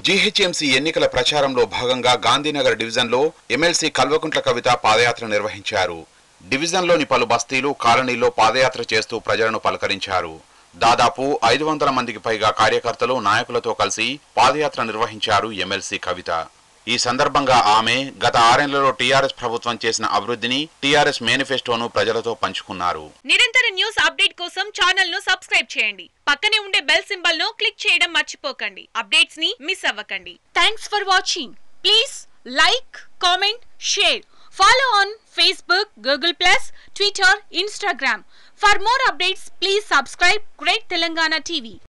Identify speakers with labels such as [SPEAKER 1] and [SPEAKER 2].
[SPEAKER 1] GHMC ఎన్నికల ప్రచారంలో భాగంగా గాంధీనగర్ డివిజన్లో ఎమ్మెల్సీ కల్వకుంట్ల కవిత పాదయాత్ర నిర్వహించారు డివిజన్లోని పలు బస్తీలు కాలనీల్లో పాదయాత్ర చేస్తూ ప్రజలను పలకరించారు దాదాపు ఐదు వందల మందికి పైగా కార్యకర్తలు నాయకులతో కలిసి పాదయాత్ర నిర్వహించారు ఎమ్మెల్సీ కవిత ఈ సందర్భంగా ఆమె గత ఆరేళ్లలో టీఆర్ఎస్ ప్రభుత్వం చేసిన అభివృద్ధిని టీఆర్ఎస్ మేనిఫెస్టోను ప్రజలతో పంచుకున్నారు
[SPEAKER 2] నిరంతర న్యూస్ అప్డేట్ కోసం ఛానల్ ను సబ్స్క్రైబ్ చేయండి పక్కనే ఉండే బెల్ సింబల్ ను క్లిక్ చేయడం మర్చిపోకండి అప్డేట్స్ ని మిస్ అవ్వకండి thanks for watching please like comment share follow on Facebook Google plus Twitter Instagram for more updates please subscribe great Telangana TV